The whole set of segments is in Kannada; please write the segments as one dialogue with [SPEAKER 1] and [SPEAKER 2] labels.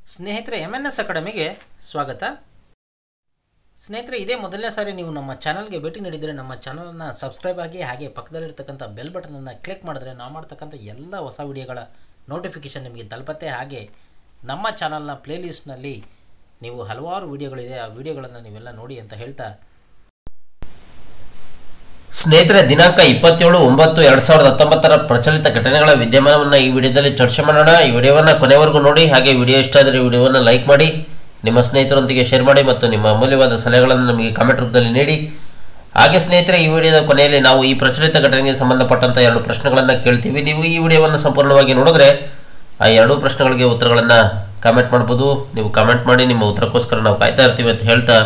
[SPEAKER 1] ಸ್ನೇಹಿತರೆ ಎಮ್ ಎನ್ ಎಸ್ ಅಕಾಡೆಮಿಗೆ ಸ್ವಾಗತ ಸ್ನೇಹಿತರೆ ಇದೇ ಮೊದಲನೇ ಸಾರಿ ನೀವು ನಮ್ಮ ಚಾನಲ್ಗೆ ಭೇಟಿ ನೀಡಿದರೆ ನಮ್ಮ ಚಾನಲನ್ನು ಸಬ್ಸ್ಕ್ರೈಬ್ ಆಗಿ ಹಾಗೆ ಪಕ್ಕದಲ್ಲಿರ್ತಕ್ಕಂಥ ಬೆಲ್ ಬಟನನ್ನು ಕ್ಲಿಕ್ ಮಾಡಿದ್ರೆ ನಾವು ಮಾಡ್ತಕ್ಕಂಥ ಎಲ್ಲ ಹೊಸ ವಿಡಿಯೋಗಳ ನೋಟಿಫಿಕೇಷನ್ ನಿಮಗೆ ತಲುಪತ್ತೆ ಹಾಗೆ ನಮ್ಮ ಚಾನಲ್ನ ಪ್ಲೇಲಿಸ್ಟ್ನಲ್ಲಿ ನೀವು ಹಲವಾರು ವಿಡಿಯೋಗಳಿದೆ ಆ ವಿಡಿಯೋಗಳನ್ನು ನೀವೆಲ್ಲ ನೋಡಿ ಅಂತ ಹೇಳ್ತಾ
[SPEAKER 2] ಸ್ನೇಹಿತರೆ ದಿನಾಂಕ ಇಪ್ಪತ್ತೇಳು ಒಂಬತ್ತು ಎರಡ್ ಸಾವಿರದ ಹತ್ತೊಂಬತ್ತರ ಪ್ರಚಲಿತ ಘಟನೆಗಳ ವಿದ್ಯಮಾನವನ್ನು ಈ ವಿಡಿಯೋದಲ್ಲಿ ಚರ್ಚೆ ಮಾಡೋಣ ಈ ವಿಡಿಯೋವನ್ನು ಕೊನೆವರೆಗೂ ನೋಡಿ ಹಾಗೆ ವಿಡಿಯೋ ಇಷ್ಟ ಆದರೆ ವಿಡಿಯೋವನ್ನು ಲೈಕ್ ಮಾಡಿ ನಿಮ್ಮ ಸ್ನೇಹಿತರೊಂದಿಗೆ ಶೇರ್ ಮಾಡಿ ಮತ್ತು ನಿಮ್ಮ ಅಮೂಲ್ಯವಾದ ಸಲಹೆಗಳನ್ನು ನಮಗೆ ಕಾಮೆಂಟ್ ರೂಪದಲ್ಲಿ ನೀಡಿ ಹಾಗೆ ಸ್ನೇಹಿತರೆ ಈ ವಿಡಿಯೋದ ಕೊನೆಯಲ್ಲಿ ನಾವು ಈ ಪ್ರಚಲಿತ ಘಟನೆಗೆ ಸಂಬಂಧಪಟ್ಟಂಥ ಎರಡು ಪ್ರಶ್ನೆಗಳನ್ನು ಕೇಳ್ತೀವಿ ನೀವು ಈ ವಿಡಿಯೋವನ್ನು ಸಂಪೂರ್ಣವಾಗಿ ನೋಡಿದ್ರೆ ಆ ಎರಡೂ ಪ್ರಶ್ನೆಗಳಿಗೆ ಉತ್ತರಗಳನ್ನು ಕಾಮೆಂಟ್ ಮಾಡ್ಬೋದು ನೀವು ಕಾಮೆಂಟ್ ಮಾಡಿ ನಿಮ್ಮ ಉತ್ತರಕ್ಕೋಸ್ಕರ ನಾವು ಕಾಯ್ತಾ ಇರ್ತೀವಿ ಅಂತ ಹೇಳ್ತಾ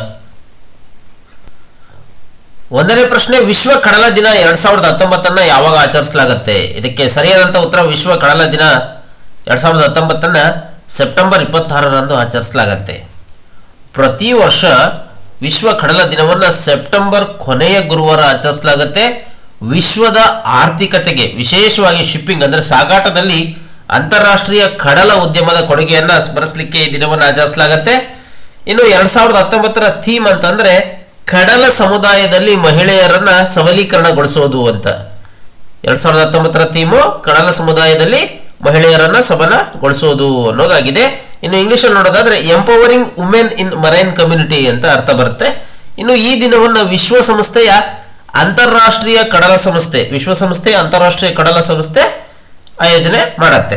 [SPEAKER 2] ಒಂದನೇ ಪ್ರಶ್ನೆ ವಿಶ್ವ ಕಡಲ ದಿನ ಎರಡ್ ಸಾವಿರದ ಹತ್ತೊಂಬತ್ತನ್ನ ಯಾವಾಗ ಆಚರಿಸಲಾಗುತ್ತೆ ಇದಕ್ಕೆ ಸರಿಯಾದಂತ ಉತ್ತರ ವಿಶ್ವ ಕಡಲ ದಿನ ಎರಡ್ ಸಾವಿರದ ಹತ್ತೊಂಬತ್ತನ್ನ ಸೆಪ್ಟೆಂಬರ್ ಇಪ್ಪತ್ತಾರರಂದು ಆಚರಿಸಲಾಗತ್ತೆ ಪ್ರತಿ ವರ್ಷ ವಿಶ್ವ ಕಡಲ ದಿನವನ್ನ ಸೆಪ್ಟೆಂಬರ್ ಕೊನೆಯ ಗುರುವಾರ ಆಚರಿಸಲಾಗುತ್ತೆ ವಿಶ್ವದ ಆರ್ಥಿಕತೆಗೆ ವಿಶೇಷವಾಗಿ ಶಿಪ್ಪಿಂಗ್ ಅಂದ್ರೆ ಸಾಗಾಟದಲ್ಲಿ ಅಂತಾರಾಷ್ಟ್ರೀಯ ಕಡಲ ಉದ್ಯಮದ ಕೊಡುಗೆಯನ್ನ ಸ್ಮರಿಸಲಿಕ್ಕೆ ಈ ದಿನವನ್ನು ಆಚರಿಸಲಾಗತ್ತೆ ಇನ್ನು ಎರಡ್ ಸಾವಿರದ ಹತ್ತೊಂಬತ್ತರ ಥೀಮ್ ಅಂತಂದ್ರೆ ಕಡಲ ಸಮುದಾಯದಲ್ಲಿ ಮಹಿಳೆಯರನ್ನ ಸಬಲೀಕರಣಗೊಳಿಸೋದು ಅಂತ ಎರಡ್ ಸಾವಿರದ ಹತ್ತೊಂಬತ್ತರ ಥೀಮು ಕಡಲ ಸಮುದಾಯದಲ್ಲಿ ಮಹಿಳೆಯರನ್ನ ಸಬಲಗೊಳಿಸೋದು ಅನ್ನೋದಾಗಿದೆ ಇನ್ನು ಇಂಗ್ಲಿಷ್ ಅಲ್ಲಿ ನೋಡೋದಾದ್ರೆ empowering women in marine community ಅಂತ ಅರ್ಥ ಬರುತ್ತೆ ಇನ್ನು ಈ ದಿನವನ್ನ ವಿಶ್ವಸಂಸ್ಥೆಯ ಅಂತಾರಾಷ್ಟ್ರೀಯ ಕಡಲ ಸಂಸ್ಥೆ ವಿಶ್ವಸಂಸ್ಥೆಯ ಅಂತಾರಾಷ್ಟ್ರೀಯ ಕಡಲ ಸಂಸ್ಥೆ ಆಯೋಜನೆ ಮಾಡತ್ತೆ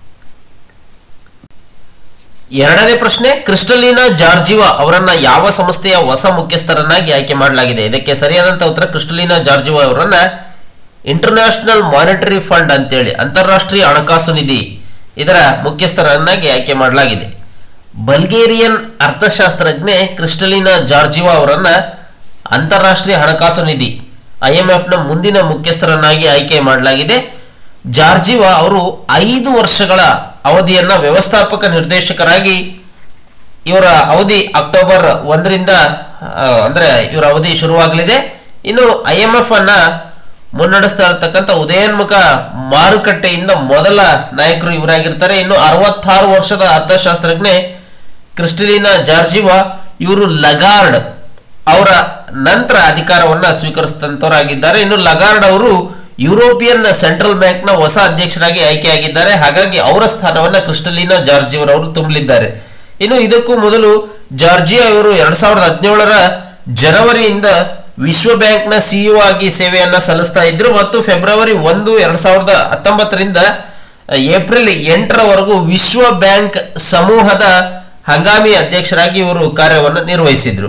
[SPEAKER 2] ಎರಡನೇ ಪ್ರಶ್ನೆ ಕ್ರಿಸ್ಟಲಿನಾ ಜಾರ್ಜಿವಾ ಅವರನ್ನ ಯಾವ ಸಂಸ್ಥೆಯ ಹೊಸ ಮುಖ್ಯಸ್ಥರನ್ನಾಗಿ ಆಯ್ಕೆ ಮಾಡಲಾಗಿದೆ ಇದಕ್ಕೆ ಸರಿಯಾದಂತ ಉತ್ತರ ಕ್ರಿಸ್ಟಲಿನಾ ಜಾರ್ಜಿವಾ ಅವರನ್ನ ಇಂಟರ್ನ್ಯಾಷನಲ್ ಮಾನಿಟರಿ ಫಂಡ್ ಅಂತೇಳಿ ಅಂತಾರಾಷ್ಟ್ರೀಯ ಹಣಕಾಸು ನಿಧಿ ಇದರ ಮುಖ್ಯಸ್ಥರನ್ನಾಗಿ ಆಯ್ಕೆ ಮಾಡಲಾಗಿದೆ ಬಲ್ಗೇರಿಯನ್ ಅರ್ಥಶಾಸ್ತ್ರಜ್ಞೆ ಕ್ರಿಸ್ಟಲಿನಾ ಜಾರ್ಜಿವಾ ಅವರನ್ನ ಅಂತಾರಾಷ್ಟ್ರೀಯ ಹಣಕಾಸು ನಿಧಿ ಐಎಂಎಫ್ ನ ಮುಂದಿನ ಮುಖ್ಯಸ್ಥರನ್ನಾಗಿ ಆಯ್ಕೆ ಮಾಡಲಾಗಿದೆ ಜಾರ್ಜಿವಾ ಅವರು ಐದು ವರ್ಷಗಳ ಅವಧಿಯನ್ನ ವ್ಯವಸ್ಥಾಪಕ ನಿರ್ದೇಶಕರಾಗಿ ಇವರ ಅವಧಿ ಅಕ್ಟೋಬರ್ ಒಂದರಿಂದ ಆ, ಅಂದ್ರೆ ಇವರ ಅವಧಿ ಶುರುವಾಗಲಿದೆ ಇನ್ನು ಐ ಎಂ ಎಫ್ ಅನ್ನ ಮುನ್ನಡೆಸ್ತಾ ಇರತಕ್ಕಂಥ ಉದಯೋನ್ಮುಖ ಮಾರುಕಟ್ಟೆಯಿಂದ ಮೊದಲ ನಾಯಕರು ಇವರಾಗಿರ್ತಾರೆ ಇನ್ನು ಅರವತ್ತಾರು ವರ್ಷದ ಅರ್ಥಶಾಸ್ತ್ರಜ್ಞೆ ಕ್ರಿಸ್ಟಲಿನಾ ಜಾರ್ಜಿವಾ ಇವರು ಲಗಾರ್ಡ್ ಅವರ ನಂತರ ಅಧಿಕಾರವನ್ನ ಸ್ವೀಕರಿಸಿದಂತವರಾಗಿದ್ದಾರೆ ಇನ್ನು ಲಗಾರ್ಡ್ ಅವರು ಯುರೋಪಿಯನ್ ಸೆಂಟ್ರಲ್ ಬ್ಯಾಂಕ್ ನ ಹೊಸ ಅಧ್ಯಕ್ಷರಾಗಿ ಆಯ್ಕೆಯಾಗಿದ್ದಾರೆ ಹಾಗಾಗಿ ಅವರ ಸ್ಥಾನವನ್ನ ಕ್ರಿಸ್ಟಲಿನಾ ಜಾರ್ಜಿಯವರವರು ತುಂಬಲಿದ್ದಾರೆ ಇನ್ನು ಇದಕ್ಕೂ ಮೊದಲು ಜಾರ್ಜಿಯಾ ಇವರು ಎರಡ್ ಸಾವಿರದ ಹದಿನೇಳರ ಜನವರಿಯಿಂದ ವಿಶ್ವ ಬ್ಯಾಂಕ್ ನ ಸಿಇಒ ಆಗಿ ಸೇವೆಯನ್ನ ಸಲ್ಲಿಸ್ತಾ ಇದ್ರು ಮತ್ತು ಫೆಬ್ರವರಿ ಒಂದು ಎರಡ್ ಸಾವಿರದ ಹತ್ತೊಂಬತ್ತರಿಂದ ಏಪ್ರಿಲ್ ಎಂಟರವರೆಗೂ ವಿಶ್ವ ಬ್ಯಾಂಕ್ ಸಮೂಹದ ಹಂಗಾಮಿ ಅಧ್ಯಕ್ಷರಾಗಿ ಇವರು ಕಾರ್ಯವನ್ನು ನಿರ್ವಹಿಸಿದ್ರು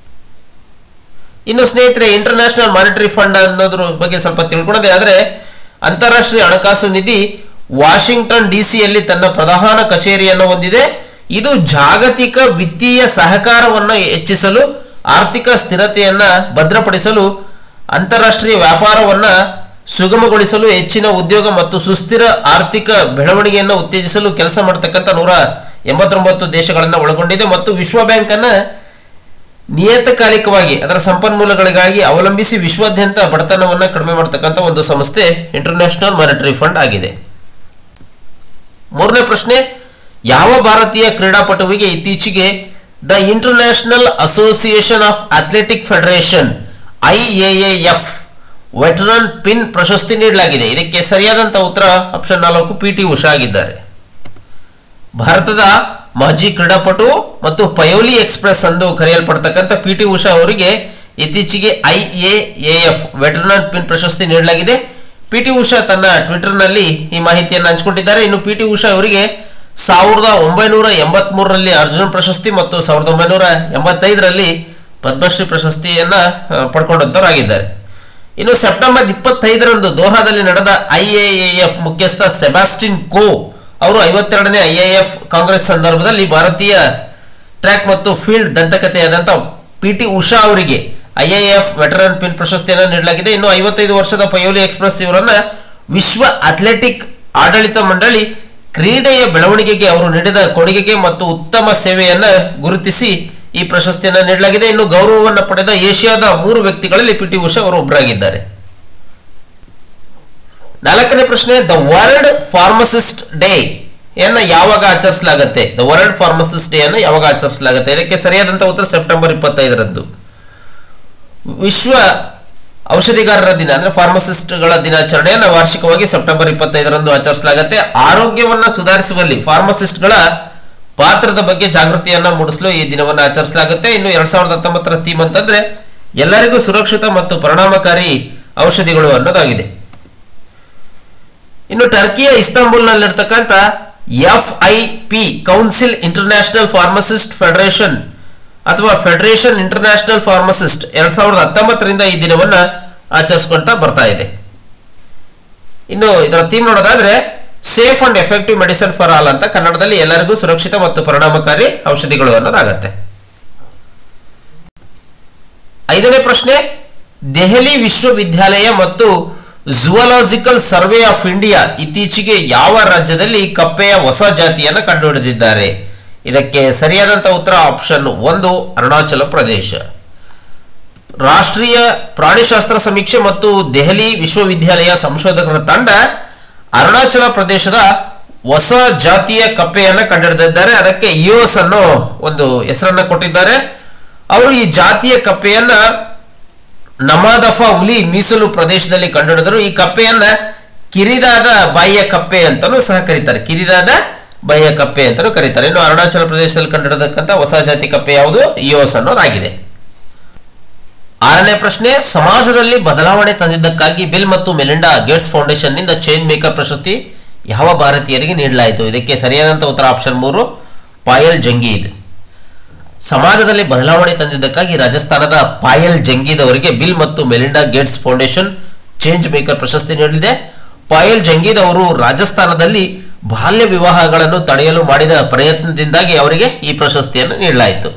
[SPEAKER 2] ಇನ್ನು ಸ್ನೇಹಿತರೆ ಇಂಟರ್ನ್ಯಾಷನಲ್ ಮಾನಿಟರಿ ಫಂಡ್ ಅನ್ನೋದ್ರ ಬಗ್ಗೆ ಸ್ವಲ್ಪ ತಿಳ್ಕೊಳ್ಳೋದೇ ಆದ್ರೆ ಅಂತಾರಾಷ್ಟ್ರೀಯ ಹಣಕಾಸು ನಿಧಿ ವಾಷಿಂಗ್ಟನ್ ಡಿಸಿಯಲ್ಲಿ ತನ್ನ ಪ್ರಧಾನ ಕಚೇರಿಯನ್ನು ಹೊಂದಿದೆ ಇದು ಜಾಗತಿಕ ವಿತ್ತೀಯ ಸಹಕಾರವನ್ನು ಹೆಚ್ಚಿಸಲು ಆರ್ಥಿಕ ಸ್ಥಿರತೆಯನ್ನ ಭದ್ರಪಡಿಸಲು ಅಂತಾರಾಷ್ಟ್ರೀಯ ವ್ಯಾಪಾರವನ್ನ ಸುಗಮಗೊಳಿಸಲು ಹೆಚ್ಚಿನ ಉದ್ಯೋಗ ಮತ್ತು ಸುಸ್ಥಿರ ಆರ್ಥಿಕ ಬೆಳವಣಿಗೆಯನ್ನು ಉತ್ತೇಜಿಸಲು ಕೆಲಸ ಮಾಡತಕ್ಕಂಥ ನೂರ ಎಂಬತ್ತೊಂಬತ್ತು ದೇಶಗಳನ್ನು ಒಳಗೊಂಡಿದೆ ಮತ್ತು ವಿಶ್ವ ಬ್ಯಾಂಕ್ ಅನ್ನ ನಿಯತಕಾಲಿಕವಾಗಿ ಅದರ ಸಂಪನ್ಮೂಲಗಳಿಗಾಗಿ ಅವಲಂಬಿಸಿ ವಿಶ್ವಾದ್ಯಂತ ಬಡತನವನ್ನು ಕಡಿಮೆ ಮಾಡತಕ್ಕಂಥ ಒಂದು ಸಂಸ್ಥೆ ಇಂಟರ್ನ್ಯಾಷನಲ್ ಮಾನಿಟರಿ ಫಂಡ್ ಆಗಿದೆ ಮೂರನೇ ಪ್ರಶ್ನೆ ಯಾವ ಭಾರತೀಯ ಕ್ರೀಡಾಪಟುವಿಗೆ ಇತ್ತೀಚೆಗೆ the International Association of Athletic Federation IAAF veteran pin ಪ್ರಶಸ್ತಿ ನೀಡಲಾಗಿದೆ ಇದಕ್ಕೆ ಸರಿಯಾದಂತ ಉತ್ತರ ಆಪ್ಷನ್ ನಾಲ್ಕು ಪಿ ಟಿ ಉಷಾ ಆಗಿದ್ದಾರೆ ಭಾರತದ ಮಾಜಿ ಕ್ರೀಡಾಪಟು ಮತ್ತು ಪಯೋಲಿ ಎಕ್ಸ್ಪ್ರೆಸ್ ಎಂದು ಕರೆಯಲ್ಪಡ್ತಕ್ಕಂಥ ಪಿ ಟಿ ಉಷಾ ಅವರಿಗೆ ಇತ್ತೀಚೆಗೆ ಐಎಎಎಫ್ ವೆಟರ್ನಲ್ ಪಿನ್ ಪ್ರಶಸ್ತಿ ನೀಡಲಾಗಿದೆ ಪಿ ಟಿ ಉಷಾ ತನ್ನ ಟ್ವಿಟರ್ನಲ್ಲಿ ಈ ಮಾಹಿತಿಯನ್ನು ಹಂಚಿಕೊಂಡಿದ್ದಾರೆ ಇನ್ನು ಪಿ ಟಿ ಉಷಾ ಅವರಿಗೆ ಸಾವಿರದ ಒಂಬೈನೂರ ಎಂಬತ್ ಮೂರರಲ್ಲಿ ಅರ್ಜುನ ಪ್ರಶಸ್ತಿ ಮತ್ತು ಸಾವಿರದ ಒಂಬೈನೂರ ಎಂಬತ್ತೈದರಲ್ಲಿ ಪದ್ಮಶ್ರೀ ಪ್ರಶಸ್ತಿಯನ್ನ ಆ, ಪಡ್ಕೊಂಡಂತವರಾಗಿದ್ದಾರೆ ಇನ್ನು ಸೆಪ್ಟೆಂಬರ್ ಇಪ್ಪತ್ತೈದರಂದು ದೋಹಾದಲ್ಲಿ ನಡೆದ ಐಎಎಎಫ್ ಮುಖ್ಯಸ್ಥ ಸೆಬಾಸ್ಟಿನ್ ಕೋ ಅವರು ಐವತ್ತೆರಡನೇ ಐಎಎಫ್ ಕಾಂಗ್ರೆಸ್ ಸಂದರ್ಭದಲ್ಲಿ ಭಾರತೀಯ ಟ್ರ್ಯಾಕ್ ಮತ್ತು ಫೀಲ್ಡ್ ದಂತಕಥೆಯಾದಂಥ ಪಿ ಟಿ ಉಷಾ ಅವರಿಗೆ ಐಎಎಫ್ ವೆಟರನ್ ಪಿನ್ ಪ್ರಶಸ್ತಿಯನ್ನು ನೀಡಲಾಗಿದೆ ಇನ್ನು ಐವತ್ತೈದು ವರ್ಷದ ಪಯೋಲಿ ಎಕ್ಸ್ಪ್ರೆಸ್ ಇವರನ್ನ ವಿಶ್ವ ಅಥ್ಲೆಟಿಕ್ ಆಡಳಿತ ಮಂಡಳಿ ಕ್ರೀಡೆಯ ಬೆಳವಣಿಗೆಗೆ ಅವರು ನೀಡಿದ ಕೊಡುಗೆಗೆ ಮತ್ತು ಉತ್ತಮ ಸೇವೆಯನ್ನ ಗುರುತಿಸಿ ಈ ಪ್ರಶಸ್ತಿಯನ್ನು ನೀಡಲಾಗಿದೆ ಇನ್ನು ಗೌರವವನ್ನು ಪಡೆದ ಏಷ್ಯಾದ ಮೂರು ವ್ಯಕ್ತಿಗಳಲ್ಲಿ ಪಿ ಟಿ ಉಷಾ ಅವರು ಒಬ್ಬರಾಗಿದ್ದಾರೆ ನಾಲ್ಕನೇ ಪ್ರಶ್ನೆ ದ ವರ್ಲ್ಡ್ ಫಾರ್ಮಸಿಸ್ಟ್ ಡೇ ಯನ್ನ ಯಾವಾಗ ಆಚರಿಸಲಾಗುತ್ತೆ ದ ವರ್ಲ್ಡ್ ಫಾರ್ಮಸಿಸ್ಟ್ ಡೇ ಅನ್ನು ಯಾವಾಗ ಆಚರಿಸಲಾಗುತ್ತೆ ಇದಕ್ಕೆ ಸರಿಯಾದಂತ ಉತ್ತರ ಸೆಪ್ಟೆಂಬರ್ ಇಪ್ಪತ್ತೈದರಂದು ವಿಶ್ವ ಔಷಧಿಗಾರರ ದಿನ ಅಂದ್ರೆ ಫಾರ್ಮಸಿಸ್ಟ್ಗಳ ದಿನಾಚರಣೆಯನ್ನು ವಾರ್ಷಿಕವಾಗಿ ಸೆಪ್ಟೆಂಬರ್ ಇಪ್ಪತ್ತೈದರಂದು ಆಚರಿಸಲಾಗುತ್ತೆ ಆರೋಗ್ಯವನ್ನ ಸುಧಾರಿಸುವಲ್ಲಿ ಫಾರ್ಮಸಿಸ್ಟ್ಗಳ ಪಾತ್ರದ ಬಗ್ಗೆ ಜಾಗೃತಿಯನ್ನ ಮೂಡಿಸಲು ಈ ದಿನವನ್ನು ಆಚರಿಸಲಾಗುತ್ತೆ ಇನ್ನು ಎರಡ್ ಸಾವಿರದ ಹತ್ತೊಂಬತ್ತರ ಥೀಮ್ ಅಂತಂದ್ರೆ ಎಲ್ಲರಿಗೂ ಸುರಕ್ಷಿತ ಮತ್ತು ಪರಿಣಾಮಕಾರಿ ಔಷಧಿಗಳು ಅನ್ನೋದಾಗಿದೆ ಇನ್ನು ಟರ್ಕಿಯ ಇಸ್ತಾಂಬುಲ್ನಲ್ಲಿರ್ತಕ್ಕಂಥ F I P council international pharmacist federation ಅಥವಾ ಫೆಡರೇಷನ್ ಇಂಟರ್ನ್ಯಾಷನಲ್ ಫಾರ್ಮಸಿಸ್ಟ್ ಎರಡ್ ಸಾವಿರದ ಹತ್ತೊಂಬತ್ತರಿಂದ ಈ ದಿನವನ್ನ ಆಚರಿಸ್ಕೊಂತ ಬರ್ತಾ ಇದೆ ಇನ್ನು ಇದರ ಥೀಮ್ ನೋಡೋದಾದ್ರೆ safe and effective medicine for all ಅಂತ ಕನ್ನಡದಲ್ಲಿ ಎಲ್ಲರಿಗೂ ಸುರಕ್ಷಿತ ಮತ್ತು ಪರಿಣಾಮಕಾರಿ ಔಷಧಿಗಳು ಅನ್ನೋದಾಗತ್ತೆ ಐದನೇ ಪ್ರಶ್ನೆ ದೆಹಲಿ ವಿಶ್ವವಿದ್ಯಾಲಯ ಮತ್ತು ಜುವಲಾಜಿಕಲ್ ಸರ್ವೆ ಆಫ್ ಇಂಡಿಯಾ ಇತ್ತೀಚೆಗೆ ಯಾವ ರಾಜ್ಯದಲ್ಲಿ ಕಪ್ಪೆಯ ಹೊಸ ಜಾತಿಯನ್ನು ಕಂಡುಹಿಡಿದಿದ್ದಾರೆ ಇದಕ್ಕೆ ಸರಿಯಾದಂತ ಉತ್ತರ ಆಪ್ಷನ್ ಒಂದು ಅರುಣಾಚಲ ಪ್ರದೇಶ ರಾಷ್ಟ್ರೀಯ ಪ್ರಾಣಿಶಾಸ್ತ್ರ ಸಮೀಕ್ಷೆ ಮತ್ತು ದೆಹಲಿ ವಿಶ್ವವಿದ್ಯಾಲಯ ಸಂಶೋಧಕರ ತಂಡ ಅರುಣಾಚಲ ಪ್ರದೇಶದ ಹೊಸ ಜಾತಿಯ ಕಪ್ಪೆಯನ್ನ ಕಂಡುಹಿಡಿದಿದ್ದಾರೆ ಅದಕ್ಕೆ ಇಯೋಸ್ ಅನ್ನೋ ಒಂದು ಹೆಸರನ್ನ ಕೊಟ್ಟಿದ್ದಾರೆ ಅವರು ಈ ಜಾತಿಯ ಕಪ್ಪೆಯನ್ನ ನಮಾದಫಾ ಹುಲಿ ಮೀಸಲು ಪ್ರದೇಶದಲ್ಲಿ ಕಂಡುಹಿಡಿದರು ಈ ಕಪ್ಪೆಯನ್ನ ಕಿರಿದಾದ ಬಾಯಿಯ ಕಪ್ಪೆ ಅಂತಾನೂ ಸಹ ಕರೀತಾರೆ ಕಿರಿದಾದ ಬಾಯಿಯ ಕಪ್ಪೆ ಅಂತಾನೂ ಕರೀತಾರೆ ಇನ್ನು ಅರುಣಾಚಲ ಪ್ರದೇಶದಲ್ಲಿ ಕಂಡುಹಿಡತಕ್ಕಂಥ ಹೊಸ ಜಾತಿ ಕಪ್ಪೆ ಯಾವುದು ಇಯೋಸ್ ಅನ್ನೋದಾಗಿದೆ ಆರನೇ ಪ್ರಶ್ನೆ ಸಮಾಜದಲ್ಲಿ ಬದಲಾವಣೆ ತಂದಿದ್ದಕ್ಕಾಗಿ ಬಿಲ್ ಮತ್ತು ಮೆಲಿಂಡಾ ಗೇಟ್ಸ್ ಫೌಂಡೇಶನ್ ನಿಂದ ಚೇಂಜ್ ಮೇಕರ್ ಪ್ರಶಸ್ತಿ ಯಾವ ಭಾರತೀಯರಿಗೆ ನೀಡಲಾಯಿತು ಇದಕ್ಕೆ ಸರಿಯಾದಂತ ಉತ್ತರ ಆಪ್ಷನ್ ಮೂರು ಪಾಯಲ್ ಜಂಗೀದ್ ಸಮಾಜದಲ್ಲಿ ಬದಲಾವಣೆ ತಂದಿದ್ದಕ್ಕಾಗಿ ರಾಜಸ್ಥಾನದ ಪಾಯಲ್ ಜಂಗೀದ್ ಅವರಿಗೆ ಬಿಲ್ ಮತ್ತು Melinda Gates Foundation change maker ಪ್ರಶಸ್ತಿ ನೀಡಲಿದೆ ಪಾಯಲ್ ಜಂಗೀದ್ ಅವರು ರಾಜಸ್ಥಾನದಲ್ಲಿ ಬಾಲ್ಯ ವಿವಾಹಗಳನ್ನು ತಡೆಯಲು ಮಾಡಿದ ಪ್ರಯತ್ನದಿಂದಾಗಿ ಅವರಿಗೆ ಈ ಪ್ರಶಸ್ತಿಯನ್ನು ನೀಡಲಾಯಿತು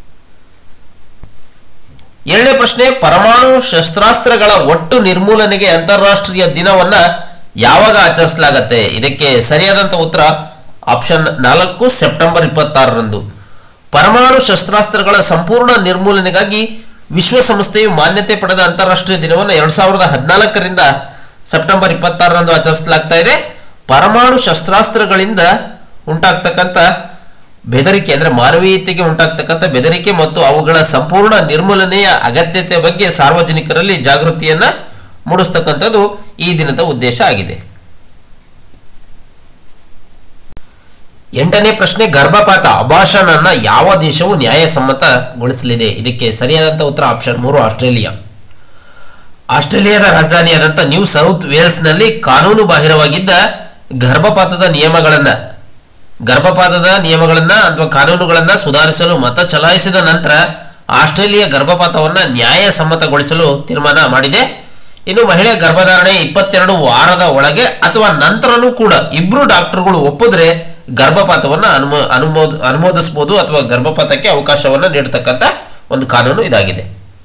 [SPEAKER 2] ಎರಡನೇ ಪ್ರಶ್ನೆ ಪರಮಾಣು ಶಸ್ತ್ರಾಸ್ತ್ರಗಳ ಒಟ್ಟು ನಿರ್ಮೂಲನೆಗೆ ಅಂತಾರಾಷ್ಟ್ರೀಯ ದಿನವನ್ನ ಯಾವಾಗ ಆಚರಿಸಲಾಗತ್ತೆ ಇದಕ್ಕೆ ಸರಿಯಾದಂತ ಉತ್ತರ ಆಪ್ಷನ್ ನಾಲ್ಕು ಸೆಪ್ಟೆಂಬರ್ ಇಪ್ಪತ್ತಾರರಂದು ಪರಮಾಣು ಶಸ್ತ್ರಾಸ್ತ್ರಗಳ ಸಂಪೂರ್ಣ ನಿರ್ಮೂಲನೆಗಾಗಿ ವಿಶ್ವಸಂಸ್ಥೆಯು ಮಾನ್ಯತೆ ಪಡೆದ ಅಂತಾರಾಷ್ಟ್ರೀಯ ದಿನವನ್ನು ಎರಡ್ ಸಾವಿರದ ಹದಿನಾಲ್ಕರಿಂದ ಸೆಪ್ಟೆಂಬರ್ ಇಪ್ಪತ್ತಾರರಂದು ಆಚರಿಸಲಾಗ್ತಾ ಇದೆ ಪರಮಾಣು ಶಸ್ತ್ರಾಸ್ತ್ರಗಳಿಂದ ಉಂಟಾಗ್ತಕ್ಕಂಥ ಬೆದರಿಕೆ ಅಂದ್ರೆ ಮಾನವೀಯತೆಗೆ ಉಂಟಾಗ್ತಕ್ಕಂಥ ಬೆದರಿಕೆ ಮತ್ತು ಅವುಗಳ ಸಂಪೂರ್ಣ ನಿರ್ಮೂಲನೆಯ ಅಗತ್ಯತೆ ಬಗ್ಗೆ ಸಾರ್ವಜನಿಕರಲ್ಲಿ ಜಾಗೃತಿಯನ್ನ ಮೂಡಿಸ್ತಕ್ಕಂಥದ್ದು ಈ ದಿನದ ಉದ್ದೇಶ ಆಗಿದೆ ಎಂಟನೇ ಪ್ರಶ್ನೆ ಗರ್ಭಪಾತ ಅಭಾಷಣ ಅನ್ನ ಯಾವ ದೇಶವು ನ್ಯಾಯಸಮ್ಮತಗೊಳಿಸಲಿದೆ ಇದಕ್ಕೆ ಸರಿಯಾದಂತ ಉತ್ತರ ಆಪ್ಷನ್ ಮೂರು ಆಸ್ಟ್ರೇಲಿಯಾ ಆಸ್ಟ್ರೇಲಿಯಾದ ರಾಜಧಾನಿಯಾದಂಥ ನ್ಯೂ ಸೌತ್ ವೇಲ್ಸ್ನಲ್ಲಿ ಕಾನೂನು ಬಾಹಿರವಾಗಿದ್ದ ಗರ್ಭಪಾತದ ನಿಯಮಗಳನ್ನ ಗರ್ಭಪಾತದ ನಿಯಮಗಳನ್ನ ಅಥವಾ ಕಾನೂನುಗಳನ್ನ ಸುಧಾರಿಸಲು ಮತ ಚಲಾಯಿಸಿದ ನಂತರ ಆಸ್ಟ್ರೇಲಿಯಾ ಗರ್ಭಪಾತವನ್ನ ನ್ಯಾಯಸಮ್ಮತಗೊಳಿಸಲು ತೀರ್ಮಾನ ಮಾಡಿದೆ ಇನ್ನು ಮಹಿಳೆ ಗರ್ಭಧಾರಣೆ ಇಪ್ಪತ್ತೆರಡು ವಾರದ ಒಳಗೆ ಅಥವಾ ನಂತರನೂ ಕೂಡ ಇಬ್ರು ಡಾಕ್ಟರ್ಗಳು ಒಪ್ಪಿದ್ರೆ ಗರ್ಭಪಾತವನ್ನ ಅನುಮೋ ಅನುಮೋದ ಅನುಮೋದಿಸಬಹುದು ಅಥವಾ ಗರ್ಭಪಾತಕ್ಕೆ ಅವಕಾಶವನ್ನ ನೀಡತಕ್ಕಂಥ ಒಂದು ಕಾನೂನು ಇದಾಗಿದೆ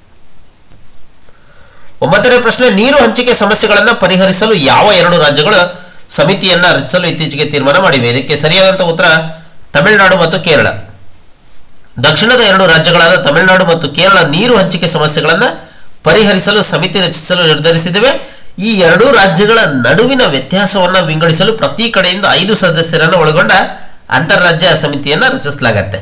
[SPEAKER 2] ಒಂಬತ್ತನೇ ಪ್ರಶ್ನೆ ನೀರು ಹಂಚಿಕೆ ಸಮಸ್ಯೆಗಳನ್ನು ಪರಿಹರಿಸಲು ಯಾವ ಎರಡು ರಾಜ್ಯಗಳು ಸಮಿತಿಯನ್ನ ರಚಿಸಲು ಇತ್ತೀಚೆಗೆ ತೀರ್ಮಾನ ಮಾಡಿವೆ ಇದಕ್ಕೆ ಸರಿಯಾದಂತ ಉತ್ತರ ತಮಿಳುನಾಡು ಮತ್ತು ಕೇರಳ ದಕ್ಷಿಣದ ಎರಡು ರಾಜ್ಯಗಳಾದ ತಮಿಳುನಾಡು ಮತ್ತು ಕೇರಳ ನೀರು ಹಂಚಿಕೆ ಸಮಸ್ಯೆಗಳನ್ನು ಪರಿಹರಿಸಲು ಸಮಿತಿ ರಚಿಸಲು ನಿರ್ಧರಿಸಿದವೆ ಈ ಎರಡೂ ರಾಜ್ಯಗಳ ನಡುವಿನ ವ್ಯತ್ಯಾಸವನ್ನ ವಿಂಗಡಿಸಲು ಪ್ರತಿ ಕಡೆಯಿಂದ ಐದು ಸದಸ್ಯರನ್ನು ಒಳಗೊಂಡ ಅಂತಾರಾಜ್ಯ ಸಮಿತಿಯನ್ನ ರಚಿಸಲಾಗತ್ತೆ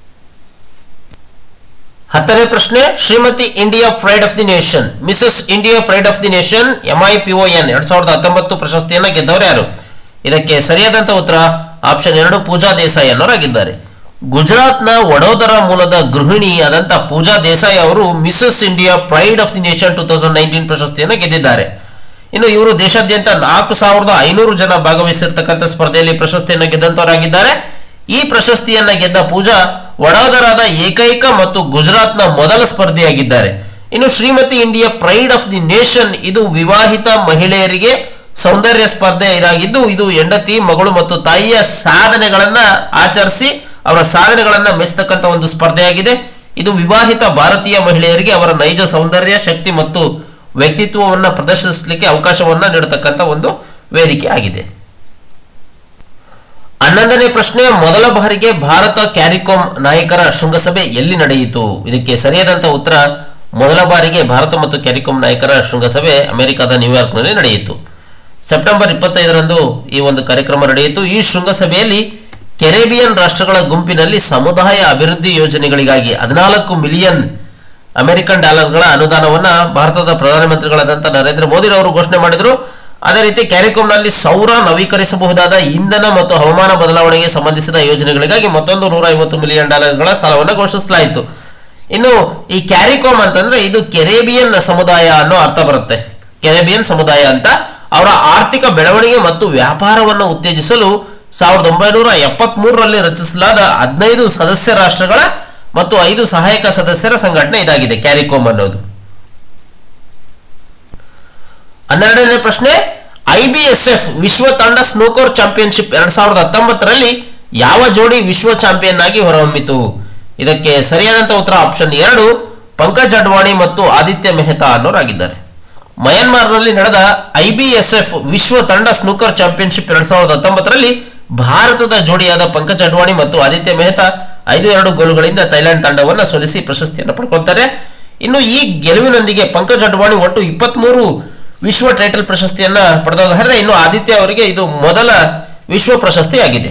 [SPEAKER 2] ಹತ್ತನೇ ಪ್ರಶ್ನೆ Shrimati India pride of the nation Mrs India pride of the nation MIPON ಎರಡ್ ಸಾವಿರದ ಹತ್ತೊಂಬತ್ತು ಪ್ರಶಸ್ತಿಯನ್ನ ಗೆದ್ದವರು ಯಾರು ಇದಕ್ಕೆ ಸರಿಯಾದಂತ ಉತ್ತರ ಆಪ್ಷನ್ ಎರಡು ಪೂಜಾ ದೇಸಾಯಿ ಅನ್ನೋರಾಗಿದ್ದಾರೆ ಗುಜರಾತ್ನ ವಡೋದರ ಮೂಲದ ಗೃಹಿಣಿಯಾದಂಥ ಪೂಜಾ ದೇಸಾಯಿ ಅವರು Mrs India pride of the nation two thousand nineteen ಪ್ರಶಸ್ತಿಯನ್ನು ಗೆದ್ದಿದ್ದಾರೆ ಇನ್ನು ಇವರು ದೇಶಾದ್ಯಂತ ನಾಲ್ಕು ಸಾವಿರದ ಐನೂರು ಜನ ಭಾಗವಹಿಸಿರ್ತಕ್ಕಂಥ ಸ್ಪರ್ಧೆಯಲ್ಲಿ ಪ್ರಶಸ್ತಿಯನ್ನು ಗೆದ್ದಂತವರಾಗಿದ್ದಾರೆ ಈ ಪ್ರಶಸ್ತಿಯನ್ನ ಗೆದ್ದ ಪೂಜಾ ವಡೋದರಾದ ಏಕೈಕ ಮತ್ತು ಗುಜರಾತ್ನ ಮೊದಲ ಸ್ಪರ್ಧಿಯಾಗಿದ್ದಾರೆ ಇನ್ನು Shrimati India pride of the nation ಇದು ವಿವಾಹಿತ ಮಹಿಳೆಯರಿಗೆ ಸೌಂದರ್ಯ ಸ್ಪರ್ಧೆ ಇದಾಗಿದ್ದು ಇದು ಹೆಂಡತಿ ಮಗಳು ಮತ್ತು ತಾಯಿಯ ಸಾಧನೆಗಳನ್ನ ಆಚರಿಸಿ ಅವರ ಸಾಧನೆಗಳನ್ನ ಮೆಚ್ಚತಕ್ಕಂಥ ಒಂದು ಸ್ಪರ್ಧೆಯಾಗಿದೆ ಇದು ವಿವಾಹಿತ ಭಾರತೀಯ ಮಹಿಳೆಯರಿಗೆ ಅವರ ನೈಜ ಸೌಂದರ್ಯ ಶಕ್ತಿ ಮತ್ತು ವ್ಯಕ್ತಿತ್ವವನ್ನು ಪ್ರದರ್ಶಿಸಲಿಕ್ಕೆ ಅವಕಾಶವನ್ನ ನೀಡತಕ್ಕಂಥ ಒಂದು ವೇದಿಕೆ ಆಗಿದೆ ಹನ್ನೊಂದನೇ ಪ್ರಶ್ನೆ ಮೊದಲ ಬಾರಿಗೆ ಭಾರತ ಕ್ಯಾರಿಕಾಂ ನಾಯಕರ ಶೃಂಗಸಭೆ ಎಲ್ಲಿ ನಡೆಯಿತು ಇದಕ್ಕೆ ಸರಿಯಾದಂತ ಉತ್ತರ ಮೊದಲ ಬಾರಿಗೆ ಭಾರತ ಮತ್ತು ಕ್ಯಾರಿಕಾಂ ನಾಯಕರ ಶೃಂಗಸಭೆ ಅಮೆರಿಕದ ನ್ಯೂಯಾರ್ಕ್ನಲ್ಲಿ ನಡೆಯಿತು ಸೆಪ್ಟೆಂಬರ್ ಇಪ್ಪತ್ತೈದರಂದು ಈ ಒಂದು ಕಾರ್ಯಕ್ರಮ ನಡೆಯಿತು ಈ ಶೃಂಗಸಭೆಯಲ್ಲಿ ಕೆರೆಬಿಯನ್ ರಾಷ್ಟ್ರಗಳ ಗುಂಪಿನಲ್ಲಿ ಸಮುದಾಯ ಅಭಿವೃದ್ಧಿ ಯೋಜನೆಗಳಿಗಾಗಿ ಹದಿನಾಲ್ಕು ಮಿಲಿಯನ್ ಅಮೆರಿಕನ್ ಡಾಲರ್ಗಳ ಅನುದಾನವನ್ನ ಭಾರತದ ಪ್ರಧಾನಮಂತ್ರಿಗಳಾದಂಥ ನರೇಂದ್ರ ಮೋದಿ ಅವರು ಘೋಷಣೆ ಮಾಡಿದರು ಅದೇ ರೀತಿ ಕ್ಯಾರಿಕೋಮ್ನಲ್ಲಿ ಸೌರ ನವೀಕರಿಸಬಹುದಾದ ಇಂಧನ ಮತ್ತು ಹವಾಮಾನ ಬದಲಾವಣೆಗೆ ಸಂಬಂಧಿಸಿದ ಯೋಜನೆಗಳಿಗಾಗಿ ಮತ್ತೊಂದು ನೂರ ಐವತ್ತು ಮಿಲಿಯನ್ ಡಾಲರ್ಗಳ ಸಾಲವನ್ನು ಘೋಷಿಸಲಾಯಿತು ಇನ್ನು ಈ ಕ್ಯಾರಿಕೋಮ್ ಅಂತಂದ್ರೆ ಇದು ಕೆರೇಬಿಯನ್ ಸಮುದಾಯ ಅನ್ನೋ ಅರ್ಥ ಬರುತ್ತೆ ಕೆರೇಬಿಯನ್ ಸಮುದಾಯ ಅಂತ ಅವರ ಆರ್ಥಿಕ ಬೆಳವಣಿಗೆ ಮತ್ತು ವ್ಯಾಪಾರವನ್ನು ಉತ್ತೇಜಿಸಲು ಸಾವಿರದ ಒಂಬೈನೂರ ಎಪ್ಪತ್ತ್ ಮೂರರಲ್ಲಿ ರಚಿಸಲಾದ ಹದಿನೈದು ಸದಸ್ಯ ರಾಷ್ಟ್ರಗಳ ಮತ್ತು ಐದು ಸಹಾಯಕ ಸದಸ್ಯರ ಸಂಘಟನೆ ಇದಾಗಿದೆ ಕ್ಯಾರಿಕೋಮ್ ಅನ್ನೋದು ಹನ್ನೆರಡನೇ ಪ್ರಶ್ನೆ ಐಬಿಎಸ್ಎಫ್ ವಿಶ್ವ ತಂಡ ಸ್ನೂಕರ್ ಚಾಂಪಿಯನ್ಶಿಪ್ ಎರಡ್ ಸಾವಿರದ ಹತ್ತೊಂಬತ್ತರಲ್ಲಿ ಯಾವ ಜೋಡಿ ವಿಶ್ವ ಚಾಂಪಿಯನ್ ಆಗಿ ಹೊರಹೊಮ್ಮಿತು ಇದಕ್ಕೆ ಸರಿಯಾದಂತ ಉತ್ತರ ಆಪ್ಷನ್ ಎರಡು ಪಂಕಜ್ ಅಡ್ವಾಣಿ ಮತ್ತು ಆದಿತ್ಯ ಮೆಹ್ತಾ ಅನ್ನೋರಾಗಿದ್ದಾರೆ ಮಯನ್ಮಾರ್ನಲ್ಲಿ ನಡೆದ ಐಬಿಎಸ್ಎಫ್ ವಿಶ್ವ ತಂಡ ಸ್ನೂಕರ್ ಚಾಂಪಿಯನ್ಶಿಪ್ ಎರಡ್ ಸಾವಿರದ ಹತ್ತೊಂಬತ್ತರಲ್ಲಿ ಭಾರತದ ಜೋಡಿಯಾದ ಪಂಕಜ್ ಅಡ್ವಾಣಿ ಮತ್ತು ಆದಿತ್ಯ ಮೆಹ್ತಾ ಐದು ಎರಡು ಗೋಲುಗಳಿಂದ ಥೈಲ್ಯಾಂಡ್ ತಂಡವನ್ನು ಸೋಲಿಸಿ ಪ್ರಶಸ್ತಿಯನ್ನು ಪಡ್ಕೊಳ್ತಾರೆ ಇನ್ನು ಈ ಗೆಲುವಿನೊಂದಿಗೆ ಪಂಕಜ್ ಅಡ್ವಾಣಿ ಒಟ್ಟು ಇಪ್ಪತ್ಮೂರು ವಿಶ್ವ ಟೈಟಲ್ ಪ್ರಶಸ್ತಿಯನ್ನ ಪಡೆದೋದ್ರೆ ಇನ್ನು ಆದಿತ್ಯ ಅವರಿಗೆ ಇದು ಮೊದಲ ವಿಶ್ವ ಪ್ರಶಸ್ತಿ ಆಗಿದೆ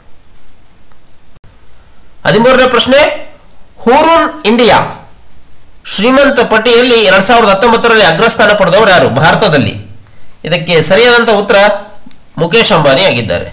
[SPEAKER 2] ಹದಿಮೂರನೇ ಪ್ರಶ್ನೆ ಹೂರೂನ್ ಇಂಡಿಯಾ ಶ್ರೀಮಂತ ಪಟ್ಟಿಯಲ್ಲಿ ಎರಡ್ ಸಾವಿರದ ಹತ್ತೊಂಬತ್ತರಲ್ಲಿ ಅಗ್ರಸ್ಥಾನ ಪಡೆದವರು ಯಾರು ಭಾರತದಲ್ಲಿ ಇದಕ್ಕೆ ಸರಿಯಾದಂತ ಉತ್ತರ ಮುಖೇಶ್ ಅಂಬಾನಿ ಆಗಿದ್ದಾರೆ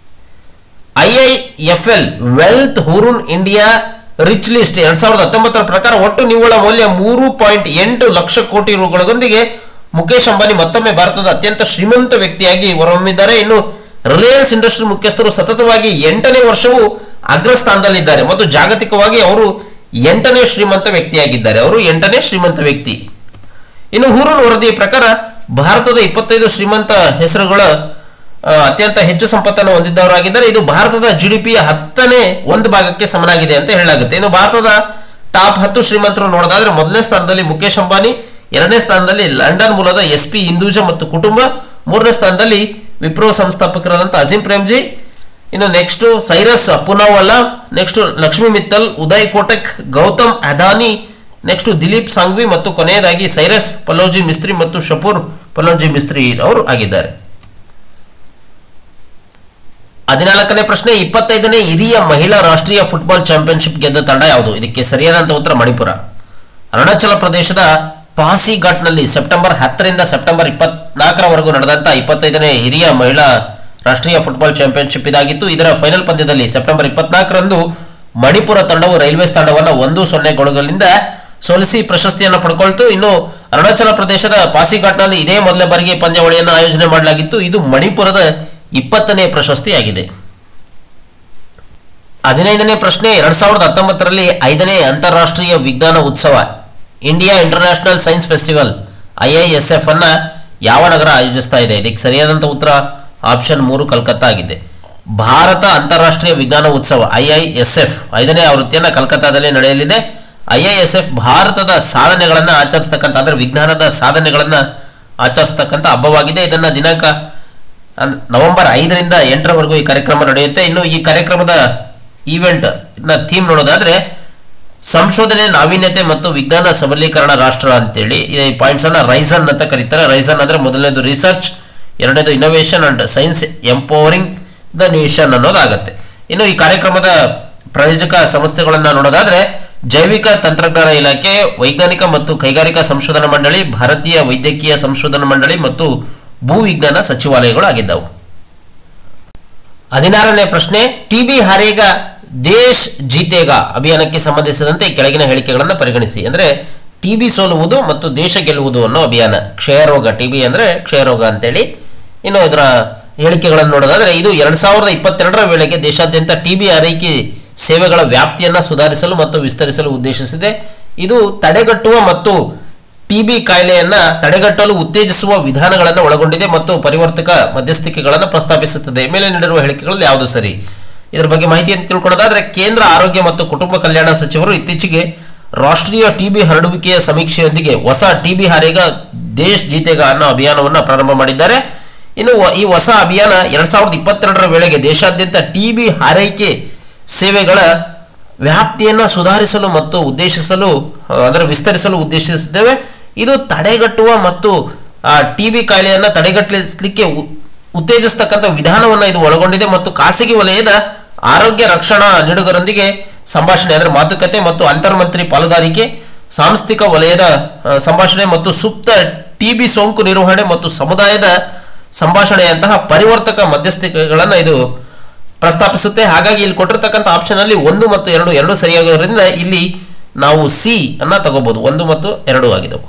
[SPEAKER 2] IIFL wealth Hurun India rich list ಎರಡ್ ಸಾವಿರದ ಹತ್ತೊಂಬತ್ತರ ಪ್ರಕಾರ ಒಟ್ಟು ನಿವ್ವಳ ಮೌಲ್ಯ ಮೂರು ಪಾಯಿಂಟ್ ಎಂಟು ಲಕ್ಷ ಕೋಟಿ ರುಗಳೊಂದಿಗೆ ಮುಖೇಶ್ ಅಂಬಾನಿ ಮತ್ತೊಮ್ಮೆ ಭಾರತದ ಅತ್ಯಂತ ಶ್ರೀಮಂತ ವ್ಯಕ್ತಿಯಾಗಿ ಹೊರಹೊಮ್ಮಿದ್ದಾರೆ ಇನ್ನು ರಿಲಯನ್ಸ್ ಇಂಡಸ್ಟ್ರಿ ಮುಖ್ಯಸ್ಥರು ಸತತವಾಗಿ ಎಂಟನೇ ವರ್ಷವೂ ಅಗ್ರಸ್ಥಾನದಲ್ಲಿದ್ದಾರೆ ಮತ್ತು ಜಾಗತಿಕವಾಗಿ ಅವರು ಎಂಟನೇ ಶ್ರೀಮಂತ ವ್ಯಕ್ತಿಯಾಗಿದ್ದಾರೆ ಅವರು ಎಂಟನೇ ಶ್ರೀಮಂತ ವ್ಯಕ್ತಿ ಇನ್ನು ಹೂರನ್ ವರದಿಯ ಪ್ರಕಾರ ಭಾರತದ ಇಪ್ಪತ್ತೈದು ಶ್ರೀಮಂತ ಹೆಸರುಗಳ ಆ, ಅತ್ಯಂತ ಹೆಚ್ಚು ಸಂಪತ್ತನ್ನು ಹೊಂದಿದ್ದವರಾಗಿದ್ದಾರೆ ಇದು ಭಾರತದ ಜಿಡಿಪಿಯ ಹತ್ತನೇ ಒಂದು ಭಾಗಕ್ಕೆ ಸಮನಾಗಿದೆ ಅಂತ ಹೇಳಲಾಗುತ್ತೆ ಇನ್ನು ಭಾರತದ ಟಾಪ್ ಹತ್ತು ಶ್ರೀಮಂತರು ನೋಡೋದಾದ್ರೆ ಮೊದಲನೇ ಸ್ಥಾನದಲ್ಲಿ ಮುಖೇಶ್ ಅಂಬಾನಿ ಎರಡನೇ ಸ್ಥಾನದಲ್ಲಿ ಲಂಡನ್ ಮೂಲದ ಎಸ್ ಪಿ ಹಿಂದೂಜ ಮತ್ತು ಕುಟುಂಬ ಮೂರನೇ ಸ್ಥಾನದಲ್ಲಿ ವಿಪ್ರೋ ಸಂಸ್ಥಾಪಕರಾದಂಥ ಅಜೀಂ ಪ್ರೇಮ್ಜಿ ಇನ್ನು next Cyrus Poonawalla next Lakshmi Mittal Uday Kotak Gautam Adani next Dilip Shanghvi ಮತ್ತು ಕೊನೆಯದಾಗಿ ಸೈರಸ್ ಪಲ್ಲೋಜಿ ಮಿಸ್ತ್ರಿ ಮತ್ತು ಶಪೂರ್ ಪಲ್ಲೋಜಿ ಮಿಸ್ತ್ರಿ ಅವರು ಆಗಿದ್ದಾರೆ ಹದಿನಾಲ್ಕನೇ ಪ್ರಶ್ನೆ ಇಪ್ಪತ್ತೈದನೇ ಹಿರಿಯ ಮಹಿಳಾ ರಾಷ್ಟ್ರೀಯ ಫುಟ್ಬಾಲ್ ಚಾಂಪಿಯನ್ಶಿಪ್ ಗೆದ್ದ ತಂಡ ಯಾವುದು ಇದಕ್ಕೆ ಸರಿಯಾದಂತ ಉತ್ತರ ಮಣಿಪುರ ಅರುಣಾಚಲ ಪ್ರದೇಶದ ಪಾಸಿಘಾಟ್ನಲ್ಲಿ ಸೆಪ್ಟೆಂಬರ್ ಹತ್ತರಿಂದ ಸೆಪ್ಟೆಂಬರ್ ಇಪ್ಪತ್ನಾಲ್ಕರವರೆಗೂ ನಡೆದಂತ ಇಪ್ಪತ್ತೈದನೇ ಹಿರಿಯ ಮಹಿಳಾ ರಾಷ್ಟ್ರೀಯ ಫುಟ್ಬಾಲ್ ಚಾಂಪಿಯನ್ಶಿಪ್ ಇದಾಗಿತ್ತು ಇದರ ಫೈನಲ್ ಪಂದ್ಯದಲ್ಲಿ ಸೆಪ್ಟೆಂಬರ್ ಇಪ್ಪತ್ನಾಲ್ಕರಂದು ಮಣಿಪುರ ತಂಡವು ರೈಲ್ವೇಸ್ ತಂಡವನ್ನು ಒಂದು ಸೊನ್ನೆ ಗೋಲುಗಳಿಂದ ಸೋಲಿಸಿ ಪ್ರಶಸ್ತಿಯನ್ನು ಪಡ್ಕೊಳ್ತು ಇನ್ನು ಅರುಣಾಚಲ ಪ್ರದೇಶದ ಪಾಸಿಘಾಟ್ನಲ್ಲಿ ಇದೇ ಮೊದಲ ಬಾರಿಗೆ ಪಂದ್ಯಾವಳಿಯನ್ನು ಆಯೋಜನೆ ಮಾಡಲಾಗಿತ್ತು ಇದು ಮಣಿಪುರದ ಇಪ್ಪತ್ತನೇ ಪ್ರಶಸ್ತಿಯಾಗಿದೆ ಹದಿನೈದನೇ ಪ್ರಶ್ನೆ ಎರಡ್ ಸಾವಿರದ ಹತ್ತೊಂಬತ್ತರಲ್ಲಿ ಐದನೇ ಅಂತಾರಾಷ್ಟ್ರೀಯ ವಿಜ್ಞಾನ ಉತ್ಸವ India International Science Festival IISF ಅನ್ನ ಯಾವ ನಗರ ಆಯೋಜಿಸ್ತಾ ಇದೆ ಇದಕ್ಕೆ ಸರಿಯಾದಂತ ಉತ್ತರ ಆಪ್ಷನ್ ಮೂರು ಕಲ್ಕತ್ತಾ ಆಗಿದೆ ಭಾರತ ಅಂತಾರಾಷ್ಟ್ರೀಯ ವಿಜ್ಞಾನ ಉತ್ಸವ ಐಐಎಸ್ಎಫ್ ಐದನೇ ಆವೃತ್ತಿಯನ್ನ ಕಲ್ಕತ್ತಾದಲ್ಲಿ ನಡೆಯಲಿದೆ ಐಐಎಸ್ಎಫ್ ಭಾರತದ ಸಾಧನೆಗಳನ್ನ ಆಚರಿಸ್ತಕ್ಕಂಥ ಅಂದ್ರೆ ವಿಜ್ಞಾನದ ಸಾಧನೆಗಳನ್ನ ಆಚರಿಸ್ತಕ್ಕಂಥ ಹಬ್ಬವಾಗಿದೆ ಇದನ್ನ ದಿನಾಂಕ ಅಂದ್- ನವೆಂಬರ್ ಐದರಿಂದ ಎಂಟರವರೆಗೂ ಈ ಕಾರ್ಯಕ್ರಮ ನಡೆಯುತ್ತೆ ಇನ್ನು ಈ ಕಾರ್ಯಕ್ರಮದ ಈವೆಂಟ್ ನ ಥೀಮ್ ನೋಡೋದಾದ್ರೆ ಸಂಶೋಧನೆ ನಾವೀನ್ಯತೆ ಮತ್ತು ವಿಜ್ಞಾನ ಸಬಲೀಕರಣ ರಾಷ್ಟ್ರ ಅಂತೇಳಿ ಈ ಪಾಯಿಂಟ್ಸ್ ಅನ್ನ ರೈಸನ್ ಅಂತ ಕರೀತಾರೆ ರೈಸನ್ ಅಂದ್ರೆ ಮೊದಲನೇದು ರಿಸರ್ಚ್ ಎರಡನೇದು innovation and science empowering the nation ಅನ್ನೋದಾಗತ್ತೆ ಇನ್ನು ಈ ಕಾರ್ಯಕ್ರಮದ ಪ್ರಾಯೋಜಕ ಸಂಸ್ಥೆಗಳನ್ನ ನೋಡೋದಾದ್ರೆ ಜೈವಿಕ ತಂತ್ರಜ್ಞಾನ ಇಲಾಖೆ ವೈಜ್ಞಾನಿಕ ಮತ್ತು ಕೈಗಾರಿಕಾ ಸಂಶೋಧನಾ ಮಂಡಳಿ ಭಾರತೀಯ ವೈದ್ಯಕೀಯ ಸಂಶೋಧನಾ ಮಂಡಳಿ ಮತ್ತು ಭೂವಿಜ್ಞಾನ ಸಚಿವಾಲಯಗಳು ಆಗಿದ್ದವು ಹದಿನಾರನೇ ಪ್ರಶ್ನೆ ಟಿಬಿ ಹಾರೇಗ ದೇಶ್ ಜೀತೇಗ ಅಭಿಯಾನಕ್ಕೆ ಸಂಬಂಧಿಸಿದಂತೆ ಈ ಕೆಳಗಿನ ಹೇಳಿಕೆಗಳನ್ನು ಪರಿಗಣಿಸಿ ಅಂದ್ರೆ ಟಿಬಿ ಸೋಲುವುದು ಮತ್ತು ದೇಶ ಗೆಲ್ಲುವುದು ಅನ್ನೋ ಅಭಿಯಾನ ಕ್ಷಯರೋಗ ಟಿಬಿ ಅಂದ್ರೆ ಕ್ಷಯರೋಗ ಅಂತೇಳಿ ಇನ್ನು ಇದರ ಹೇಳಿಕೆಗಳನ್ನು ನೋಡೋದಾದ್ರೆ ಇದು ಎರಡ್ ಸಾವಿರದ ಇಪ್ಪತ್ತೆರಡರ ವೇಳೆಗೆ ದೇಶಾದ್ಯಂತ ಟಿಬಿ ಆರೈಕೆ ಸೇವೆಗಳ ವ್ಯಾಪ್ತಿಯನ್ನ ಸುಧಾರಿಸಲು ಮತ್ತು ವಿಸ್ತರಿಸಲು ಉದ್ದೇಶಿಸಿದೆ ಇದು ತಡೆಗಟ್ಟುವ ಮತ್ತು ಟಿಬಿ ಕಾಯಿಲೆಯನ್ನ ತಡೆಗಟ್ಟಲು ಉತ್ತೇಜಿಸುವ ವಿಧಾನಗಳನ್ನು ಒಳಗೊಂಡಿದೆ ಮತ್ತು ಪರಿವರ್ತಕ ಮಧ್ಯಸ್ಥಿಕೆಗಳನ್ನು ಪ್ರಸ್ತಾಪಿಸುತ್ತದೆ ಮೇಲೆ ನೀಡಿರುವ ಹೇಳಿಕೆಗಳಲ್ಲಿ ಯಾವುದು ಸರಿ ಇದರ ಬಗ್ಗೆ ಮಾಹಿತಿಯನ್ನು ತಿಳ್ಕೊಳ್ಳೋದಾದ್ರೆ ಕೇಂದ್ರ ಆರೋಗ್ಯ ಮತ್ತು ಕುಟುಂಬ ಕಲ್ಯಾಣ ಸಚಿವರು ಇತ್ತೀಚೆಗೆ ರಾಷ್ಟ್ರೀಯ ಟಿಬಿ ಹರಡುವಿಕೆಯ ಸಮೀಕ್ಷೆಯೊಂದಿಗೆ ಹೊಸ ಟಿಬಿ ಹಾರೇಗ ದೇಶ್ ಜೀತೆಗ ಅನ್ನೋ ಅಭಿಯಾನವನ್ನು ಪ್ರಾರಂಭ ಮಾಡಿದ್ದಾರೆ ಇನ್ನು ವ- ಈ ಹೊಸ ಅಭಿಯಾನ ಎರಡ್ ಸಾವಿರದ ಇಪ್ಪತ್ತೆರಡರ ವೇಳೆಗೆ ದೇಶಾದ್ಯಂತ ಟಿಬಿ ಹಾರೈಕೆ ಸೇವೆಗಳ ವ್ಯಾಪ್ತಿಯನ್ನು ಸುಧಾರಿಸಲು ಮತ್ತು ಉದ್ದೇಶಿಸಲು ಆ, ಅದರ ವಿಸ್ತರಿಸಲು ಉದ್ದೇಶಿಸಿದ್ದೇವೆ ಇದು ತಡೆಗಟ್ಟುವ ಮತ್ತು ಆ ಟಿ ಬಿ ಕಾಯಿಲೆಯನ್ನು ತಡೆಗಟ್ಟಲಿಕ್ಕೆ ಉ- ಉತ್ತೇಜಿಸ್ತಕ್ಕಂಥ ವಿಧಾನವನ್ನು ಇದು ಒಳಗೊಂಡಿದೆ ಮತ್ತು ಖಾಸಗಿ ವಲಯದ ಆರೋಗ್ಯ ರಕ್ಷಣಾ ನಿಡುಗರೊಂದಿಗೆ ಸಂಭಾಷಣೆ ಅಂದರೆ ಮಾತುಕತೆ ಮತ್ತು ಅಂತರ್ಮಂತ್ರಿ ಪಾಲುದಾರಿಕೆ ಸಾಂಸ್ಥಿಕ ವಲಯದ ಆ, ಸಂಭಾಷಣೆ ಮತ್ತು ಸೂಕ್ತ ಟಿಬಿ ಸೋಂಕು ನಿರ್ವಹಣೆ ಮತ್ತು ಸಮುದಾಯದ ಸಂಭಾಷಣೆಯಂತಹ ಪರಿವರ್ತಕ ಮಧ್ಯಸ್ಥಿಕೆಗಳನ್ನು ಇದು ಪ್ರಸ್ತಾಪಿಸುತ್ತೆ ಹಾಗಾಗಿ ಇಲ್ಲಿ ಕೊಟ್ಟಿರ್ತಕ್ಕಂಥ ಆಪ್ಷನ್ ಅಲ್ಲಿ ಒಂದು ಮತ್ತು ಎರಡು ಎರಡು ಸರಿಯಾಗಿರೋದ್ರಿಂದ ಇಲ್ಲಿ ನಾವು ಸಿ ಅನ್ನ ತಗೋಬಹುದು ಒಂದು ಮತ್ತು ಎರಡು ಆಗಿದವು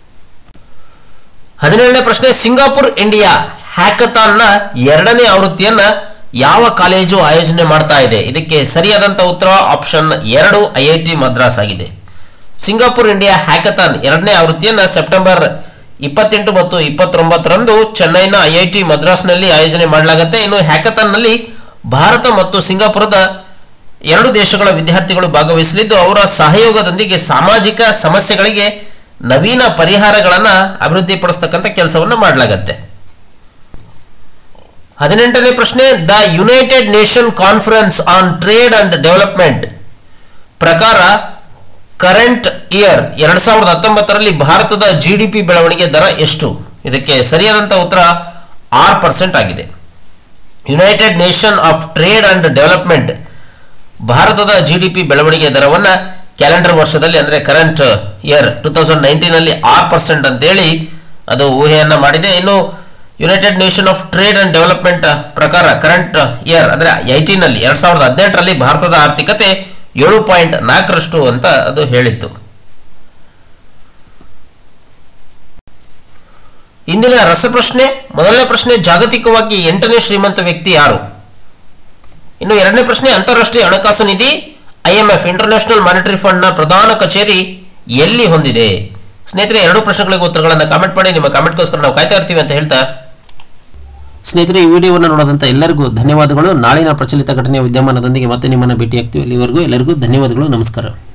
[SPEAKER 2] ಹದಿನೇಳನೇ ಪ್ರಶ್ನೆ ಸಿಂಗಾಪುರ್ ಇಂಡಿಯಾ ಹ್ಯಾಕಥಾನ್ನ ಎರಡನೇ ಆವೃತ್ತಿಯನ್ನ ಯಾವ ಕಾಲೇಜು ಆಯೋಜನೆ ಮಾಡ್ತಾ ಇದೆ ಇದಕ್ಕೆ ಸರಿಯಾದಂತ ಉತ್ತರ ಆಪ್ಷನ್ ಎರಡು ಐ ಐ ಟಿ ಮದ್ರಾಸ್ ಆಗಿದೆ ಸಿಂಗಾಪುರ್ ಇಂಡಿಯಾ ಹ್ಯಾಕಥಾನ್ ಎರಡನೇ ಆವೃತ್ತಿಯನ್ನ ಸೆಪ್ಟೆಂಬರ್ ಇಪ್ಪತ್ತೆಂಟು ಮತ್ತು ಇಪ್ಪತ್ತೊಂಬತ್ತರಂದು ಚೆನ್ನೈನ ಐ ಐ ಟಿ ಮದ್ರಾಸ್ನಲ್ಲಿ ಆಯೋಜನೆ ಮಾಡಲಾಗುತ್ತೆ ಇನ್ನು ಹ್ಯಾಕಥಾನ್ನಲ್ಲಿ ಭಾರತ ಮತ್ತು ಸಿಂಗಾಪುರದ ಎರಡು ದೇಶಗಳ ವಿದ್ಯಾರ್ಥಿಗಳು ಭಾಗವಹಿಸಲಿದ್ದು ಅವರ ಸಹಯೋಗದೊಂದಿಗೆ ಸಾಮಾಜಿಕ ಸಮಸ್ಯೆಗಳಿಗೆ ನವೀನ ಪರಿಹಾರಗಳನ್ನು ಅಭಿವೃದ್ಧಿಪಡಿಸ್ತಕ್ಕಂಥ ಕೆಲಸವನ್ನು ಮಾಡಲಾಗತ್ತೆ ಹದಿನೆಂಟನೇ ಪ್ರಶ್ನೆ the United Nation Conference on Trade and Development ಪ್ರಕಾರ ಕರೆಂಟ್ ಇಯರ್ ಎರಡ್ ಸಾವಿರದ ಹತ್ತೊಂಬತ್ತರಲ್ಲಿ ಭಾರತದ ಜಿ ಡಿ ಪಿ ಬೆಳವಣಿಗೆ ದರ ಎಷ್ಟು ಇದಕ್ಕೆ ಸರಿಯಾದಂಥ ಉತ್ತರ ಆರ್ ಪರ್ಸೆಂಟ್ ಆಗಿದೆ United Nation of Trade and Development ಭಾರತದ ಜಿ ಡಿ ಪಿ ಬೆಳವಣಿಗೆ ದರವನ್ನು ಕ್ಯಾಲೆಂಡರ್ ವರ್ಷದಲ್ಲಿ ಅಂದರೆ ಕರೆಂಟ್ ಇಯರ್ ಟೂ ತೌಸಂಡ್ ನೈನ್ಟೀನಲ್ಲಿ ಆರು ಪರ್ಸೆಂಟ್ ಅಂತೇಳಿ ಅದು ಊಹೆಯನ್ನು ಮಾಡಿದೆ ಇನ್ನು United Nation of Trade and Development ಪ್ರಕಾರ ಕರೆಂಟ್ ಇಯರ್ ಅಂದರೆ ಐಟೀನಲ್ಲಿ ಎರಡು ಸಾವಿರದ ಹದಿನೆಂಟರಲ್ಲಿ ಭಾರತದ ಆರ್ಥಿಕತೆ ಏಳು ಪಾಯಿಂಟ್ ನಾಲ್ಕರಷ್ಟು ಅಂತ ಅದು ಹೇಳಿತ್ತು ಇಂದಿನ ರಸಪ್ರಶ್ನೆ ಮೊದಲನೇ ಪ್ರಶ್ನೆ ಜಾಗತಿಕವಾಗಿ ಎಂಟನೇ ಶ್ರೀಮಂತ ವ್ಯಕ್ತಿ ಯಾರು ಇನ್ನು ಎರಡನೇ ಪ್ರಶ್ನೆ ಅಂತಾರಾಷ್ಟ್ರೀಯ ಹಣಕಾಸು ನಿಧಿ ಐಎಂಎಫ್ ಇಂಟರ್ನ್ಯಾಷನಲ್ ಮಾನಿಟರಿ ಫಂಡ್ನ ಪ್ರಧಾನ ಕಚೇರಿ ಎಲ್ಲಿ ಹೊಂದಿದೆ ಸ್ನೇಹಿತರೆ ಎರಡು ಪ್ರಶ್ನೆಗಳಿಗೆ ಉತ್ತರಗಳನ್ನು ಕಾಮೆಂಟ್ ಮಾಡಿ ನಿಮ್ಮ ಕಾಮೆಂಟ್ಗೋಸ್ಕರ ನಾವು ಕಾಯ್ತಾ ಇರ್ತೀವಿ ಅಂತ ಹೇಳ್ತಾ ಸ್ನೇಹಿತರೆ ಈ ವಿಡಿಯೋವನ್ನು ನೋಡೋದಂತ ಎಲ್ಲರಿಗೂ ಧನ್ಯವಾದಗಳು ನಾಳಿನ ಪ್ರಚಲಿತ ಘಟನೆಯ ವಿದ್ಯಮಾನದೊಂದಿಗೆ ಮತ್ತೆ ನಿಮ್ಮನ್ನು ಭೇಟಿಯಾಗ್ತೀವಿ ಇಲ್ಲಿವರೆಗೂ ಎಲ್ಲರಿಗೂ ಧನ್ಯವಾದಗಳು ನಮಸ್ಕಾರ